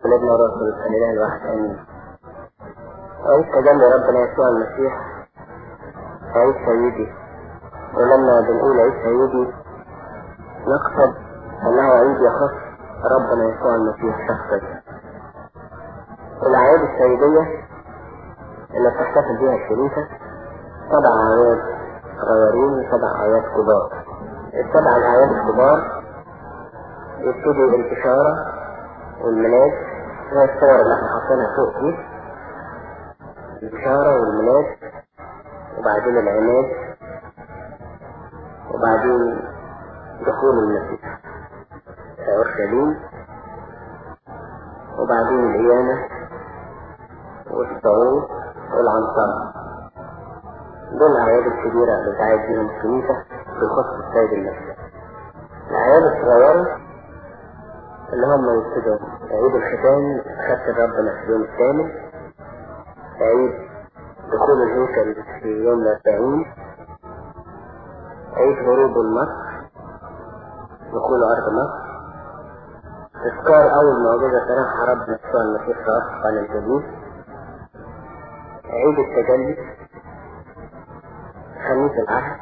ولدنا رسول الإله الواحد آمين عيد تجلي ربنا يسوع المسيح عيد سيدي ولما بنقول عيد سيدي نقصد أنه عيد يخص ربنا يسوع المسيح شخصيا الأعياد السيدية اللي بتحتفل بيها الكنيسة سبع أعياد صغيرين وسبع أعياد كبار السبع الأعياد الكبار يبتدي البشارة والميلاد هي الصور اللي احنا حاطينها فوق دي البشارة والميلاد وبعدين العماد وبعدين دخول المسيح أورشليم وبعدين القيامة والصعود والعنصرة دول الأعياد الكبيرة اللي بتعيد بيهم الكنيسة بخصوص السيد المسيح الأعياد الصغيرة اللي هم يبتدوا عيد الختان خدت ربنا في اليوم الثامن عيد دخول الهيكل في يوم الأربعين عيد هروب مصر دخول أرض مصر تذكار أول معجزة صراحة ربنا يسوع المسيح في أسقى الجليل عيد التجلي خميس العهد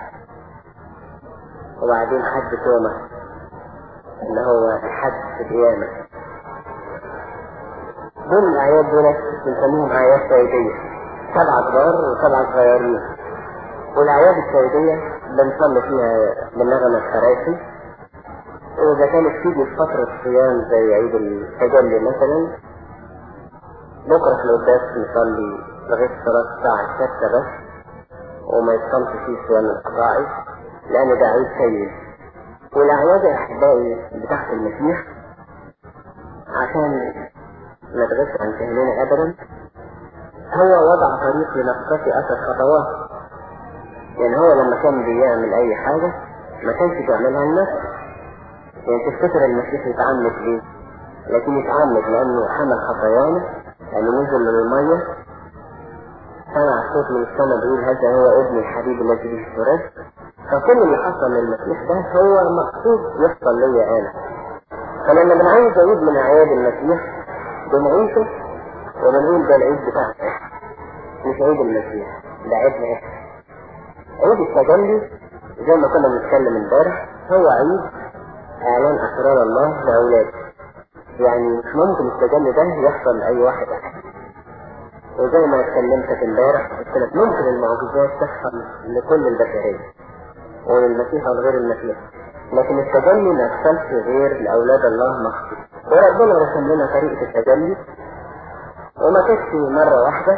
وبعدين حد توما اللي هو حد القيامة دول الأعياد دول بنسميهم أعياد سيدية سبعة كبار وسبعة صغيرين والأعياد السيدية بنصلي فيها بالنغمة الفراشي وإذا كانت تيجي في فترة صيام زي عيد التجلي مثلا بكرة في القداس نصلي لغاية صلاة الساعة السادسة بس وما يتصلش فيه صيام القضائي لأن ده عيد سيد والأعياد يا أحبائي بتاعت المسيح عشان ما تغش عن فهمنا أبدا هو وضع طريق لنقصة أثر خطوات يعني هو لما كان بيعمل أي حاجة ما كانش بيعملها لنفسه يعني تفتكر المسيح يتعمد ليه؟ لكن يتعمد لأنه حمل خطايانا لأنه نزل من المية سمع صوت من السماء بيقول هذا هو ابن الحبيب الذي به السراد فكل اللي حصل للمسيح ده هو مقصود يحصل ليا انا فلما بنعيد عيد من اعياد المسيح بنعيشه وبنقول ده العيد بتاعنا مش عيد المسيح ده عيدنا احنا عيد التجلي زي ما كنا بنتكلم امبارح هو عيد اعلان اسرار الله لاولاده يعني مش ممكن التجلي ده يحصل لاي واحد احد وزي ما اتكلمت امبارح قلت لك ممكن المعجزات تحصل لكل البشريه وللمسيح ولغير المسيح لكن التجلي ما يحصلش غير لأولاد الله مخصوص وربنا رسم لنا طريقة التجلي وما كانتش مرة واحدة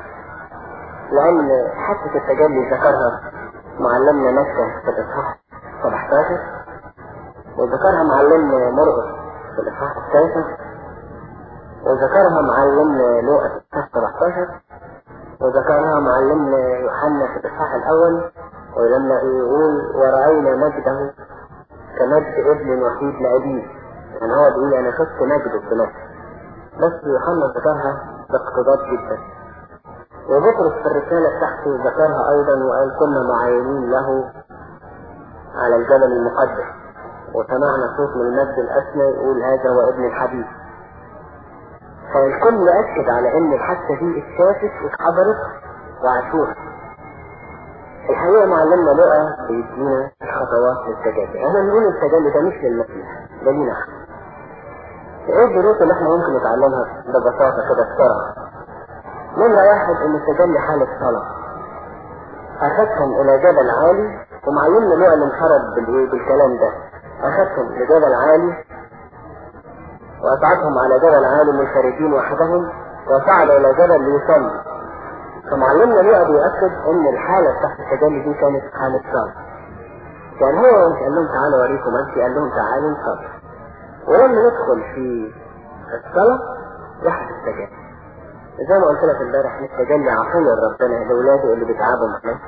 لأن حتى التجلي ذكرها معلمنا مكة في الإصحاح 17 وذكرها معلمنا مرقس في الإصحاح التاسع وذكرها معلمنا لوقا في الإصحاح 17 وذكرها معلمنا يوحنا في الإصحاح الأول ولما يقول ورأينا مجده كمجد ابن وحيد لأبيه يعني هو بيقول أنا شفت مجده بنفسي بس يوحنا ذكرها باقتضاب جدا وبطرس في الرسالة بتاعته ذكرها أيضا وقال كنا معينين له على الجبل المقدس وسمعنا صوت من المجد الأسنى يقول هذا هو ابن الحبيب فالكل أكد على إن الحادثة دي اتشافت واتحضرت وعاشوها الحقيقة معلمنا بقى بيدينا الخطوات للتجلي احنا نقول التجلي ده مش للمسيح ده لينا احنا ايه الدروس اللي احنا ممكن نتعلمها ببساطة كده بسرعة نمرة واحد ان التجلي حالة صلاة اخدهم الى جبل عالي ومعلمنا بقى اللي انخرب بالايه بالكلام ده اخدهم لجبل عالي واصعدهم على جبل عالي منفردين وحدهم وصعد الى جبل ليصلي فمعلمنا ليه بيؤكد ان الحالة تحت التجلي دي كانت حالة صلاة يعني هو مش قال لهم تعالوا اوريكم انت قال لهم تعالوا نصلي ولما ندخل في الصلاة يحدث التجلي زي ما قلت لك امبارح التجلي عطية ربنا لاولاده اللي بيتعبوا معاه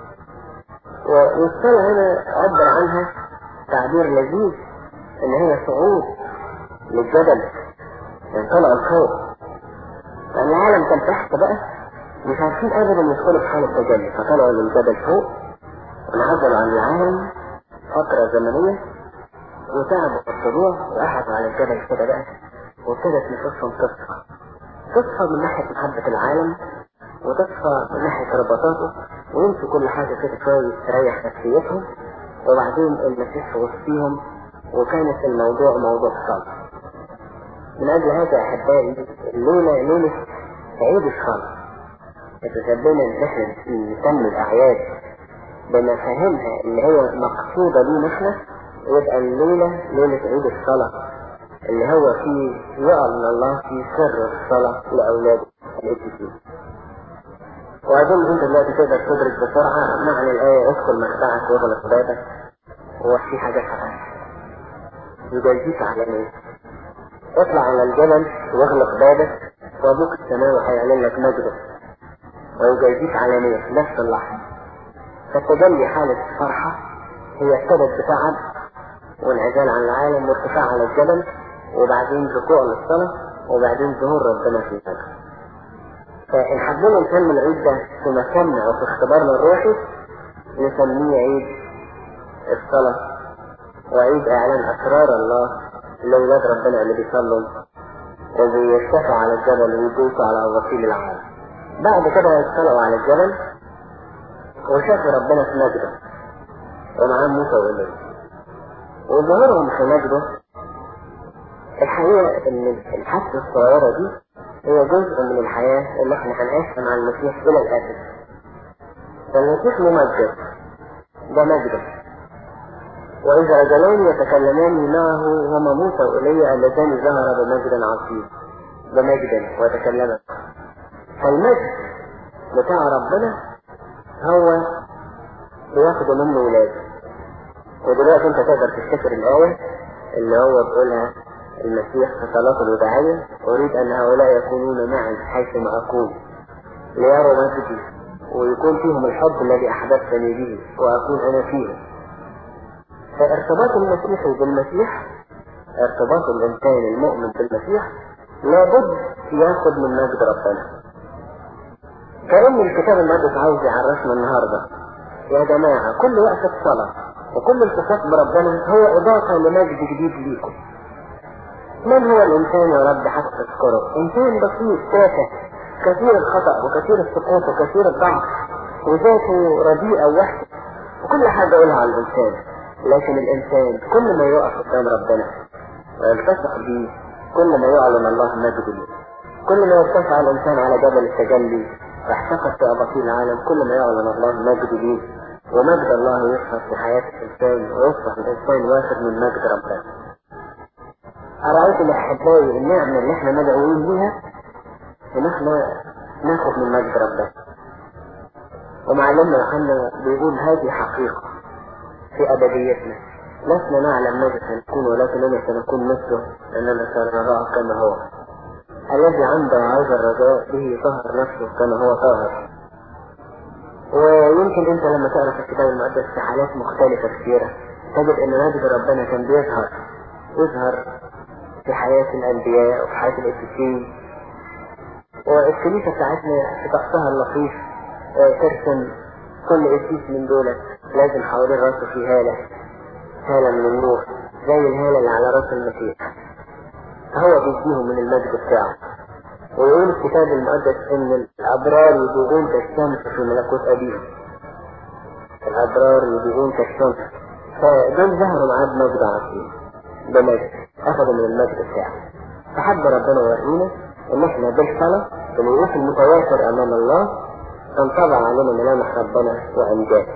والصلاة هنا عبر عنها تعبير لذيذ ان هي صعود للجبل يعني طلعوا لفوق لان العالم كان تحت بقى مش عارفين ابدا يدخلوا في حالة تجلي فطلعوا من الجبل فوق وانعزلوا عن العالم فترة زمنية وتعبوا في الطلوع وقعدوا على الجبل كده بقى وابتدت نفوسهم تصفى تصفى من ناحية محبة العالم وتصفى من ناحية رباطاته وينسوا كل حاجة كده شوية تريح نفسيتهم وبعدين المسيح في وسطيهم وكانت الموضوع موضوع صعب من أجل هذا أحبائي الليلة ليلة عيد الصلاة يتسببنا إن إحنا نسمي الأعياد بمفاهيمها اللي هي مقصودة لينا إحنا يبقى الليلة ليلة عيد الصلاة اللي هو فيه يعلن الله في سر الصلاة لأولاده الإبتسام وأظن أنت دلوقتي تقدر تدرك بسرعة معنى الآية ادخل مخدعك واغلق بابك وفي حاجة حرام يجازيك على ايه؟ اطلع على الجبل واغلق بابك وابوك السماوي هيعلن لك مجده ويجازيك علانية نفس اللحظة فتجلي حالة فرحة هي ابتدت بتعب وانعزال عن العالم وارتفاع على الجبل وبعدين ركوع للصلاة وبعدين ظهور ربنا في الفجر فإن حبينا نسمي العيد ده في مكاننا أو في اختبارنا الروحي نسميه عيد الصلاة وعيد إعلان أسرار الله لأولاد ربنا اللي بيصلوا وبيرتفعوا على الجبل ويدوسوا على غسيل العالم بعد كده يطلعوا على الجبل وشافوا ربنا في مجده ومعاه موسى وإليه وظهورهم في مجده الحقيقة ان الحادثة الصغيرة دي هي جزء من الحياة اللي احنا هنعيشها مع المسيح الى الابد فالمسيح ممجد ده مجده واذا رجلان يتكلمان معه هما موسى وإيليا اللذان ظهر بمجد عظيم بمجد وتكلما فالمجد بتاع ربنا هو بياخده منه ولاده ودلوقتي انت تقدر تفتكر الآية اللي هو بيقولها المسيح في صلاة الوداعية أريد أن هؤلاء يكونون معي حيثما أكون ليروا مجدي ويكون فيهم الحب الذي أحببتني به وأكون أنا فيهم فارتباط المسيح بالمسيح ارتباط الإنسان المؤمن بالمسيح لابد ياخد من مجد ربنا كأن الكتاب المقدس عاوز يعرفنا النهاردة يا جماعة كل وقت صلاة وكل التصاق بربنا هو إضافة لمجد جديد ليكم من هو الإنسان يا رب حتى تذكره إنسان بسيط تافه كثير الخطأ وكثير السقوط وكثير الضعف وذاته رديئة ووحشة وكل حاجة يقولها على الإنسان لكن الإنسان كل ما يقف قدام ربنا ويلتصق به كل ما يعلن الله مجد له كل ما يرتفع الإنسان على جبل التجلي واحتفظ في أباطيل العالم كل ما يعلن الله مجد له ومجد الله يظهر في حياة الإنسان ويصبح الإنسان واخد من مجد ربنا أرأيت الأحبائي النعمة اللي احنا مدعوين بيها إن احنا ناخد من مجد ربنا ومعلمنا يوحنا بيقول هذه حقيقة في أبديتنا لسنا نعلم ماذا سنكون ولكننا سنكون مثله لأننا سنراه كما هو الذي عنده هذا الرجاء به ظهر نفسه كما هو ظاهر ويمكن انت لما تقرا في الكتاب المقدس في حالات مختلفة كثيرة تجد ان مجد ربنا كان بيظهر يظهر في حياة الأنبياء وفي حياة القديسين والكنيسة بتاعتنا في طقسها اللطيف ترسم كل قديس من دول لازم حوالين راسه في هالة هالة من النور زي الهالة اللي على راس المسيح هو بيديهم من المجد بتاعه ويقول الكتاب المقدس ان الابرار يضيئون كالشمس في ملكوت ابيهم الابرار يضيئون كالشمس فدول ظهروا معاه بمجد عظيم بمجد اخذوا من المجد بتاعه فحب ربنا يورينا ان احنا بالصلاة بالوقوف المتواتر امام الله تنطبع علينا ملامح ربنا وامجاده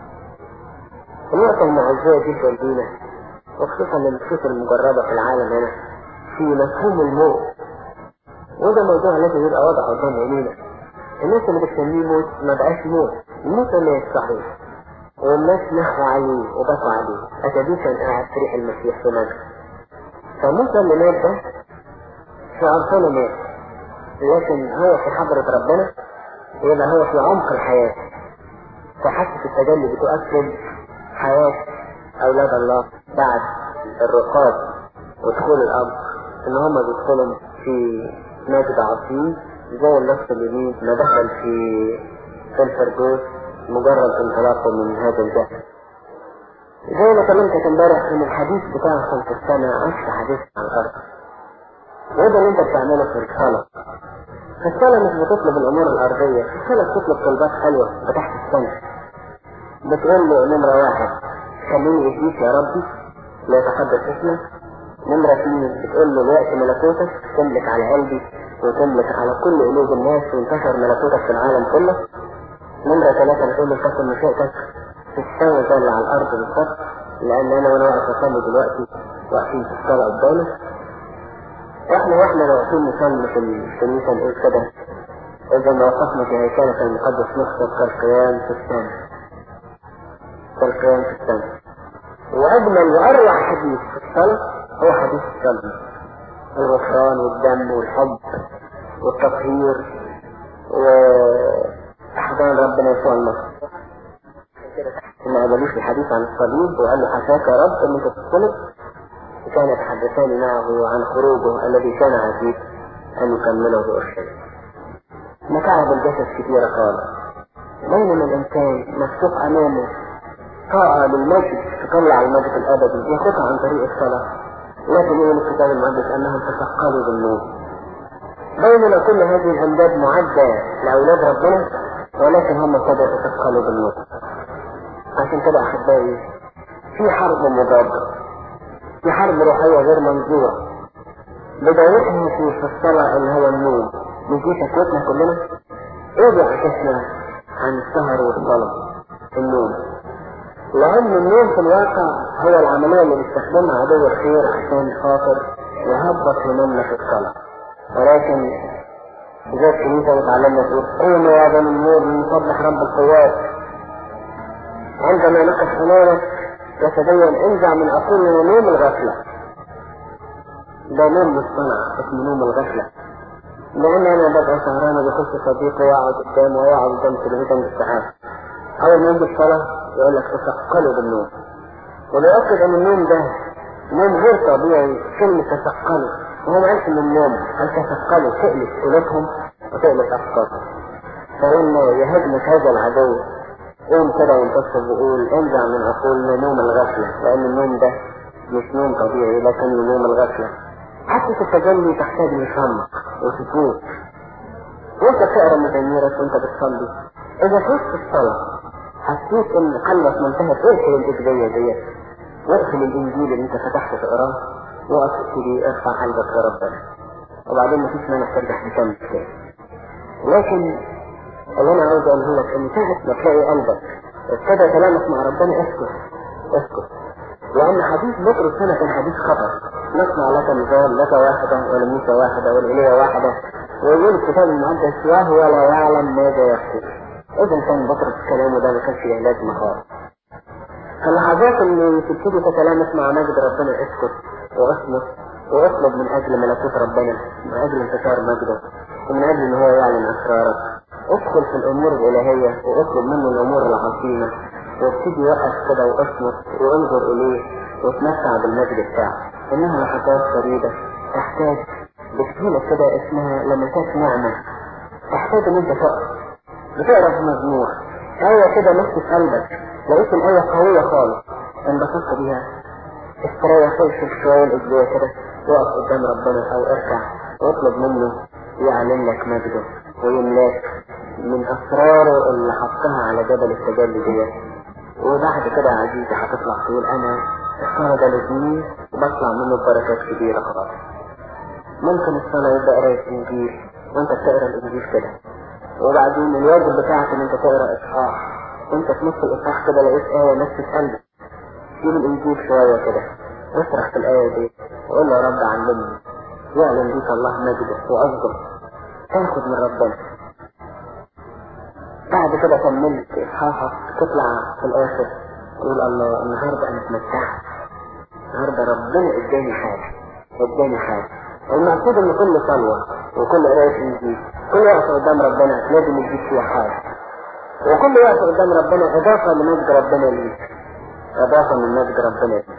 النقطة المعزية جدا لينا وخصوصا للنفوس المجربة في العالم هنا في مفهوم الموت وده موضوع لازم يبقى واضح قدام عينينا الناس اللي بتسميه موت ما بقاش موت الموت اللي صحيح والناس نحوا عليه وبكوا عليه أتبيه كان قاعد في ريح المسيح في مجد فموسى اللي مات ده في عرفانه مات لكن هو في حضرة ربنا يبقى هو في عمق الحياة فحاسة التجلي بتؤكد حياة أولاد الله بعد الرقاد ودخول الأب إن هم بيدخلوا في مجد عظيم زي النص اليمين ما دخل في في الفردوس مجرد انطلاقه من هذا الجهل زي ما كلمتك امبارح ان الحديث بتاعهم في السماء عكس حديث عن الارض وده اللي انت بتعمله في الصلاة في الصلاة مش بتطلب الامور الارضية في الصلاة بتطلب طلبات حلوة فتحت السماء بتقول له نمرة واحد خليني يهديك يا ربي لا يتقدس اسمك نمرة اثنين بتقول له ليأتي ملكوتك تملك على قلبي وتملك على كل قلوب الناس وانتشر ملكوتك في العالم كله نمرة ثلاثة بتقول له تكن مشيئتك في السماء زي اللي على الأرض بالظبط لأن أنا وأنا واقف أصلي دلوقتي واقفين في الصلاة قدامك احنا واحنا لو واقفين نصلي في الكنيسة نقول كده إذا ما وقفنا في هيكلك المقدس نخطب كالقيام في السماء كالقيام في السماء وأجمل وأروع حديث في الصلاة هو حديث الصلاة الغفران والدم والحب والتطهير وأحضان ربنا يسوع المسيح ثم قبلوش الحديث عن الصليب وقال له حشاك يا رب انك تصلب وكان يتحدثان معه عن خروجه الذي كان عزيز ان يكمله بأرشد متاعب الجسد كثيرة خالص بينما الانسان مفتوح امامه طاعة للمجد تطلع المجد الابدي ياخدها عن طريق الصلاة لكن يقول الكتاب المقدس انهم تثقلوا بالنور بينما كل هذه الامجاد معدة لاولاد ربنا ولكن هم ابتدوا يتثقلوا بالنور عشان كده احبائي في حرب مضادة في حرب روحية غير منظورة بدايتها في في الصلاة اللي هو النوم مش دي شكوتنا كلنا ايه بيعكسنا عن السهر والصلاة النوم لان النوم في الواقع هو العملية اللي بيستخدمها عدو الخير عشان خاطر يهبط هممنا في الصلاة ولكن زي الكنيسة بتعلمنا تقول قوموا يا بني النور لنصبح رب القوات عندما نقف امامك جسديا انزع من اقول نوم الغفلة ده نوم مصطنع اسمه نوم الغفلة لان انا ببقى سهران وبخش صديقي ويقعد قدامه ويقعد قدام التلفزيون بالساعات اول ما يجي الصلاة يقول لك تثقلوا بالنوم وبيأكد ان النوم ده نوم غير طبيعي كلمة تثقلوا وهو ما قالش من النوم قال تثقلوا تقلب قلوبهم وتقلب افكارهم فإن يهاجمك هذا العدو قوم كده وانتصر وقول انزع من عقولنا نوم الغفلة لان النوم ده مش نوم طبيعي لكن نوم الغفلة حتى التجلي تحتاج لفمك وسكوت وانت بتقرا مزاميرك وانت بتصلي اذا فزت الصلاة حسيت ان قلبك منتهت اقفل الاجبية ديت واقفل الانجيل اللي انت فتحته تقراه وقف ابتدي ارفع قلبك لربنا وبعدين مفيش مانع ترجع تكمل تاني لكن اللي انا عاوز اقوله لك ان ساعة ما تلاقي قلبك ابتدى كلامك مع ربنا اسكت اسكت لان حديث بطرس هنا كان حديث خطر نصنع لك نظام لك واحدة ولموسى واحدة والإليه واحدة ويقول الكتاب المقدس وهو لا يعلم ماذا يقول اذا كان بطرس كلامه ده ما كانش له لازمة خالص فاللحظات اللي تبتدي تتلامس مع مجد ربنا اسكت واصمت واطلب من اجل ملكوت ربنا من اجل انتشار مجده ومن اجل ان هو يعلن اسرارك ادخل في الامور الالهية واطلب منه الامور العظيمة وابتدي وقف كده واصمت وانظر اليه وتمتع بالمجد بتاعه انها لحظات فريدة تحتاج بسهولة كده اسمها لمسات نعمة تحتاج ان انت تقف بتقرا في مزمور آية كده مسك قلبك لقيت الآية قوية خالص انبسطت بيها استريح وشوف شوية الأسبوع كده وقف قدام ربنا أو اركع واطلب منه يعلن لك مجده ويملاك من أسراره اللي حطها على جبل التجلي ديت وبعد كده يا عزيزي هتطلع تقول أنا الصلاة ده لازمني وبطلع منه ببركات كبيرة خلاص ممكن الصلاة يبقى قراية إنجيل وأنت بتقرا الإنجيل كده وبعدين الواجب بتاعك إن أنت تقرا إصحاح وأنت في نص الإصحاح كده لقيت آية مسك قلبك شيل الإنجيل شوية كده واسرح في الآية دي وقول له يا رب علمني يعلم بيك الله مجده وأصدق تاخد من ربنا بعد كده كملت إصحاحك تطلع في الآخر تقول الله النهاردة أنا اتمتعت النهاردة ربنا اداني حاجة اداني حاجة المقصود ان كل صلوة وكل قراية انجيل كل وقت قدام ربنا لازم يديك فيها حاجة وكل وقت قدام ربنا اضافة لمجد ربنا ليك اضافة من مجد ربنا ليك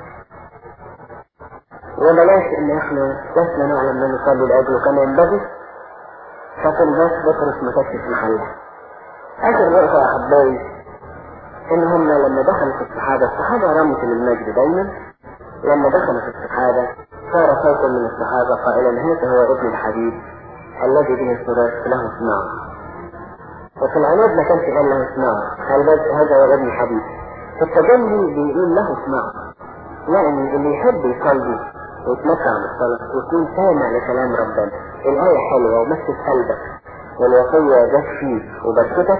وبلاش ان احنا لسنا نعلم ان نصلي لاجله كما ينبغي فكن بس بطرس ما كانش في محلها اخر نقطة يا احبائي ان هم لما دخلوا في السحابة السحابة رمز للمجد دايما لما دخلوا في السحابة صار صوت من الصحابة قائلا هذا هو ابن الحبيب الذي به الصلاة له اسمعوا وفي العناد ما كانش قال له اسمعوا قال بس هذا هو ابن الحبيب في التجلي بيقول له اسمعوا يعني اللي يحب يصلي ويتمتع بالصلاة ويكون سامع لكلام ربنا الآية حلوة ومسك قلبك والوصية جت فيك وبركتك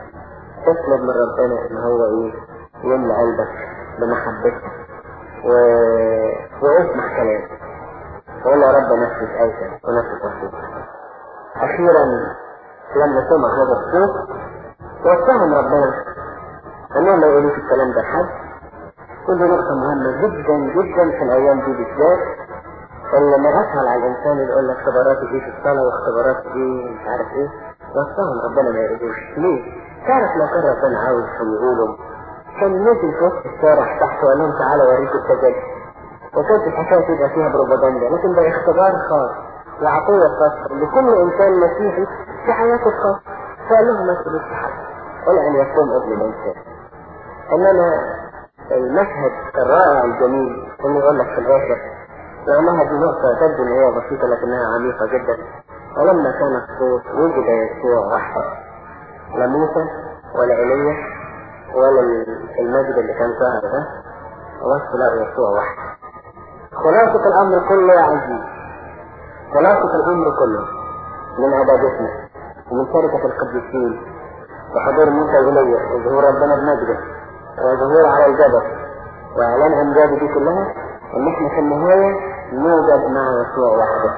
تطلب من ربنا ان هو ايه يملى قلبك بمحبته و... واسمع كلامه وقول يا رب نفسك ايتك ونفسك وصيتك اخيرا لما سمع هذا الصوت وصاهم ربنا انهم ما يقولوش الكلام ده لحد ودي نقطة مهمة جدا جدا في الأيام دي بالذات اللي ما أسهل على الإنسان يقول لك اختباراتي دي في الصلاة واختباراتي دي مش عارف إيه وصاهم ربنا ما يقولوش ليه؟ تعرف لو كان ربنا عاوزهم يقولوا كان نزل في وسط الشارع تحت وقال لهم تعالوا أوريكم التجلي وكانت الحكاية تبقى فيها بروباجندا لكن ده اختبار خاص وعطية خاصة لكل إنسان مسيحي في حياته الخاصة فقال لهم ما تقولوش لحد ولا أن يكون ابن الإنسان إنما المشهد الرائع الجميل اللي يقول لك في الآخر لأنها دي نقطة تبدو إن هي بسيطة لكنها عميقة جدا ولما كان الصوت وجد يسوع وحده لا موسى ولا ايليا ولا المجد اللي كان ظاهر ده بس لا يسوع وحده خلاصة الأمر كله يا عزيز خلاصة الأمر كله من عبادتنا ومن شركة القديسين وحضور موسى وإيليا وظهور ربنا بمجده وظهور على الجبل وإعلان أمجاده دي كلها إن إحنا في النهاية نوجد مع يسوع وحده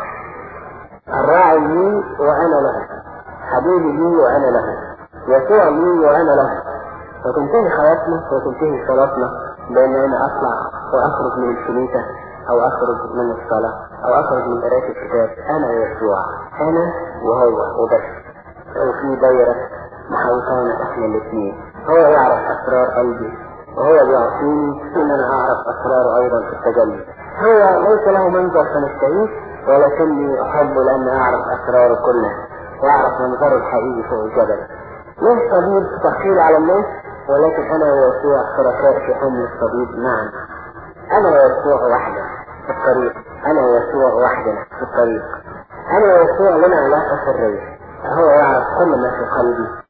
الراعي لي وأنا له حبيبي لي وأنا له يسوع لي وأنا له وتنتهي حياتنا وتنتهي صلاتنا بأن أنا أطلع وأخرج من الكنيسة أو أخرج من الصلاة أو أخرج من قراءة الكتاب أنا يسوع أنا وهو وبس وفي دايرة محاوطانا إحنا الاثنين هو يعرف أسرار قلبي وهو بيعطيني إن أنا أعرف أسراره أيضا في التجلي هو ليس له منظر كنستعيش ولكني أحبه لأن أعرف أسراره كلها وأعرف منظره الحقيقي فوق الجبل ليه صديق تخيل على الناس ولكن أنا ويسوع شركاء في حمل الصديق معا أنا ويسوع وحده في الطريق أنا ويسوع وحدنا في الطريق أنا ويسوع لنا علاقة سرية هو يعرف كل ما في قلبي